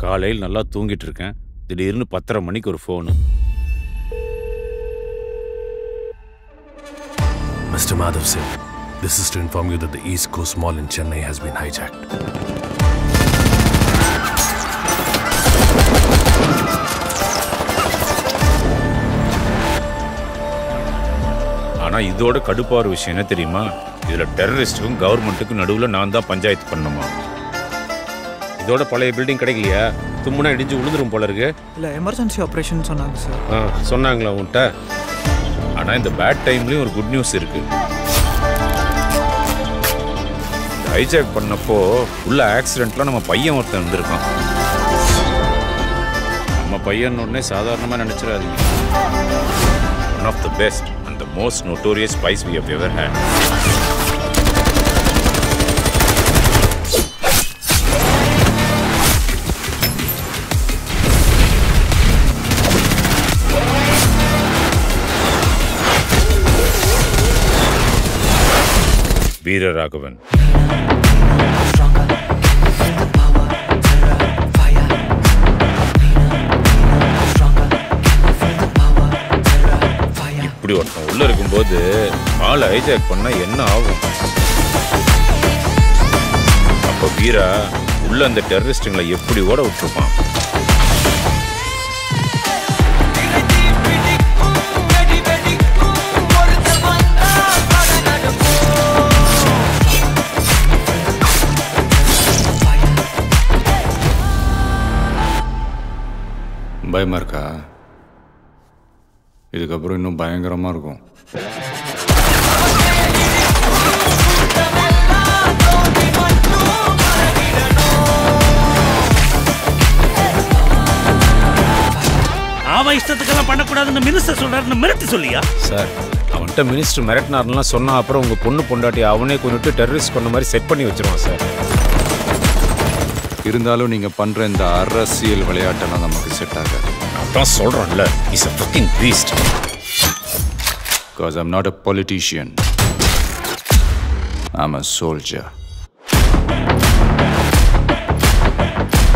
காலையில் நல்லா தூங்கிட்டு இருக்கேன் திடீர்னு பத்தரை மணிக்கு ஒரு phone Mr. Madhav Singh, this is to inform you that the East Coast Mall in Chennai has been hijacked. ஆனால் இதோட கடுப்பான விஷயம் என்ன தெரியுமா இதில் டெரரிஸ்ட்டுக்கும் கவர்மெண்ட்டுக்கும் நடுவில் நான் தான் பஞ்சாயத்து பண்ணணுமா இதோட பழைய பில்டிங் கிடைக்கலையா தும்முனா இடிஞ்சு விழுந்துரும் போல இருக்கு இல்லை எமர்ஜென்சி ஆப்ரேஷன் சொன்னாங்க சார் ஆ சொன்னாங்களா உன்கிட்ட ஆனால் இந்த பேட் டைம்லேயும் ஒரு குட் நியூஸ் இருக்கு ஹைஜாக் பண்ணப்போ உள்ள ஆக்சிடென்ட்ல நம்ம பையன் ஒருத்தன் வந்திருக்கான் நம்ம பையன் உடனே சாதாரணமாக நினச்சிடாதீங்க one of the best and the most notorious spies we have ever had Veeraraghavan இப்படி ஒருத்தன் உள்ள இருக்கும்போது ஆளை ஹைஜாக் பண்ணா என்ன ஆகும் அப்ப வீரா உள்ள அந்த டெரரிஸ்டுங்களை எப்படி ஓட விட்டுருப்பான் பயமாக இருக்கா இதுக்கப்புறம் இன்னும் பயங்கரமாக இருக்கும் அவன் இஷ்டத்துக்கெல்லாம் பண்ணக்கூடாதுன்னு மினிஸ்டர் சொல்றாருன்னு மிரட்டி சொல்லியா சார் அவன்கிட்ட மினிஸ்டர் மிரட்டினார்லாம் சொன்னா அப்புறம் உங்க பொண்ணு பொண்டாட்டி அவனே கொண்டுட்டு டெரரிஸ்ட் பண்ண மாதிரி செட் பண்ணி வச்சிருவான் சார் இருந்தாலும் நீங்கள் பண்ணுற இந்த அரசியல் விளையாட்டெல்லாம் நமக்கு செட் ஆகாது அதான் சொல்றேன்ல is a fucking beast Because I'm not a politician. I'm a soldier.